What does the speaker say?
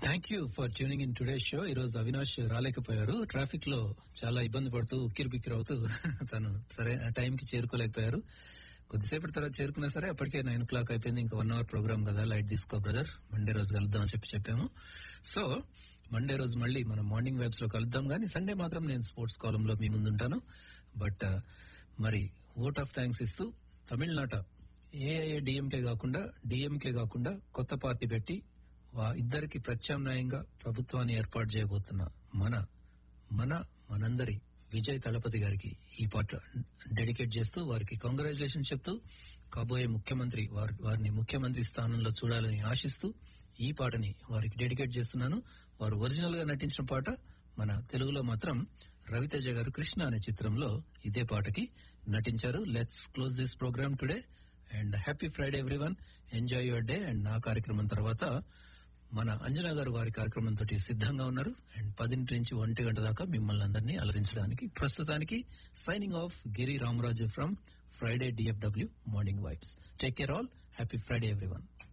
thank you for tuning in today show ఈ రోజు అవినాష్ రాలేకపోయారు ట్రాఫిక్ లో చాలా ఇబ్బంది పడుతూ ఉక్కిరి బిక్కిరి అవుతూ తను సరే ఆ టైం కి చేరుకోలేకపోయారు కొద్దిసేపటి తర్వాత చేరుకున్నా సరే అప్పటికే నైన్ ఓ క్లాక్ అయిపోయింది ఇంకా వన్ అవర్ ప్రోగ్రామ్ కదా లైట్ తీసుకో బ్రదర్ మండే రోజు కలుద్దాం అని చెప్పి చెప్పాము సో మండే రోజు మళ్ళీ మనం మార్నింగ్ వైబ్స్ లో కలుద్దాం కానీ సండే మాత్రం నేను స్పోర్ట్స్ కాలం లో మీ ముందుంటాను బట్ మరి ఓట్ ఆఫ్ థ్యాంక్స్ ఇస్తూ తమిళనాట ఏఐఏ డిఎంకే కాకుండా డిఎంకే కాకుండా కొత్త పార్టీ పెట్టి వా- ఇద్దరికి ప్రత్యామ్నాయంగా ప్రభుత్వాన్ని ఏర్పాటు చేయబోతున్న మన మన మనందరి విజయ్ తలపతి గారికి ఈ పాట డెడికేట్ చేస్తూ వారికి కంగ్రాచులేషన్ చెప్తూ కాబోయే ముఖ్యమంత్రి వారి వారిని ముఖ్యమంత్రి స్థానంలో చూడాలని ఆశిస్తూ ఈ పాటని వారికి డెడికేట్ చేస్తున్నాను వారు ఒరిజినల్ గా నటించిన పాట మన తెలుగులో మాత్రం రవితేజ గారు కృష్ణ అనే చిత్రంలో ఇదే పాటకి నటించారు let's close this program today and happy Friday everyone enjoy your day and నా కార్యక్రమం తర్వాత మన అంజనా గారు వారి కార్యక్రమం తోటి సిద్ధంగా ఉన్నారు అండ్ పదింటి నుంచి ఒంటి గంట దాకా మిమ్మల్ని అందరినీ అలరించడానికి ప్రస్తుతానికి signing off Giri Ramaraju from Friday DFW morning vibes take care all happy Friday everyone